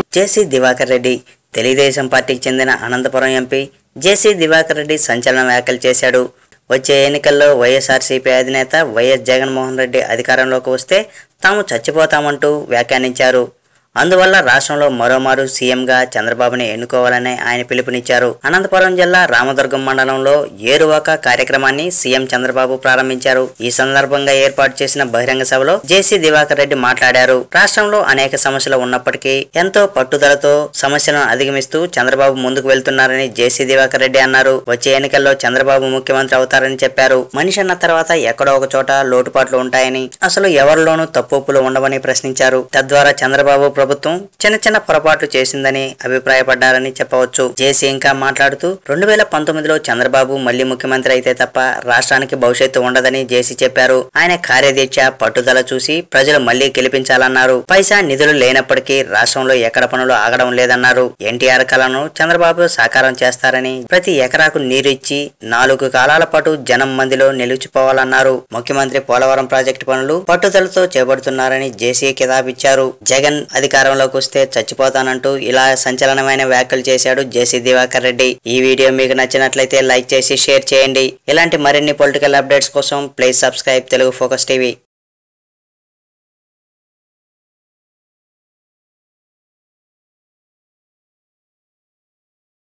జేసీ దివాకర్ రెడ్డి తెలుగుదేశం పార్టీకి చెందిన Anantapuram MP JC Diwakar Reddy సంచలన వ్యాఖ్యలు చేశాడు వచ్చే ఎన్నికల్లో వైఎస్ఆర్సీపీ అధినేత వైఎస్ జగన్మోహన్ రెడ్డి అధికారంలోకి వస్తే తాము చచ్చిపోతామంటూ వ్యాఖ్యానించారు అందువల్ల రాష్ట్రంలో మరోమారు సీఎంగా చంద్రబాబుని ఎన్నుకోవాలని ఆయన పిలుపునిచ్చారు అనంతపురం జిల్లా రామదుర్గం మండలంలో ఏరువాక కార్యక్రమాన్ని సీఎం చంద్రబాబు ప్రారంభించారు ఈ సందర్భంగా ఏర్పాటు చేసిన బహిరంగ సభలో జేసీ దివాకర్ రెడ్డి మాట్లాడారు రాష్ట్రంలో అనేక సమస్యలు ఉన్నప్పటికీ ఎంతో పట్టుదలతో సమస్యలను అధిగమిస్తూ చంద్రబాబు ముందుకు వెళ్తున్నారని జేసీ దివాకర్ రెడ్డి అన్నారు వచ్చే ఎన్నికల్లో చంద్రబాబు ముఖ్యమంత్రి అవుతారని చెప్పారు మనిషి అన్న తర్వాత ఎక్కడో ఒక చోట లోటుపాట్లు ఉంటాయని అసలు ఎవరిలోనూ తప్పులు ఉండవని ప్రశ్నించారు తద్వారా చంద్రబాబు ప్రభుత్వం చిన్న చిన్న పొరపాట్లు చేసిందని అభిప్రాయపడ్డారని చెప్పవచ్చు జేసీ ఇంకా మాట్లాడుతూ రెండు వేల పంతొమ్మిదిలో చంద్రబాబు మళ్లీ ముఖ్యమంత్రి అయితే తప్ప రాష్ట్రానికి భవిష్యత్తు ఉండదని జేసీ చెప్పారు ఆయన కార్యదీక్ష పట్టుదల చూసి ప్రజలు మళ్లీ గెలిపించాలన్నారు పైసా నిధులు లేనప్పటికీ రాష్ట్రంలో ఎక్కడ పనులు ఆగడం లేదన్నారు ఎన్టీఆర్ కళను చంద్రబాబు సాకారం చేస్తారని ప్రతి ఎకరాకు నీరు ఇచ్చి నాలుగు కాలాల పాటు జనం మందిలో నిలిచిపోవాలన్నారు ముఖ్యమంత్రి పోలవరం ప్రాజెక్టు పనులు పట్టుదలతో చేపడుతున్నారని జేసీ కితాబిచ్చారు జగన్ అధికారంలోకి వస్తే చచ్చిపోతానంటూ ఇలా సంచలనమైన వ్యాఖ్యలు చేశాడు జేసీ దివాకర్ రెడ్డి ఈ వీడియో మీకు నచ్చినట్లయితే లైక్ చేసి షేర్ చేయండి ఇలాంటి మరిన్ని పొలిటికల్ అప్డేట్స్ కోసం please subscribe Telugu focus TV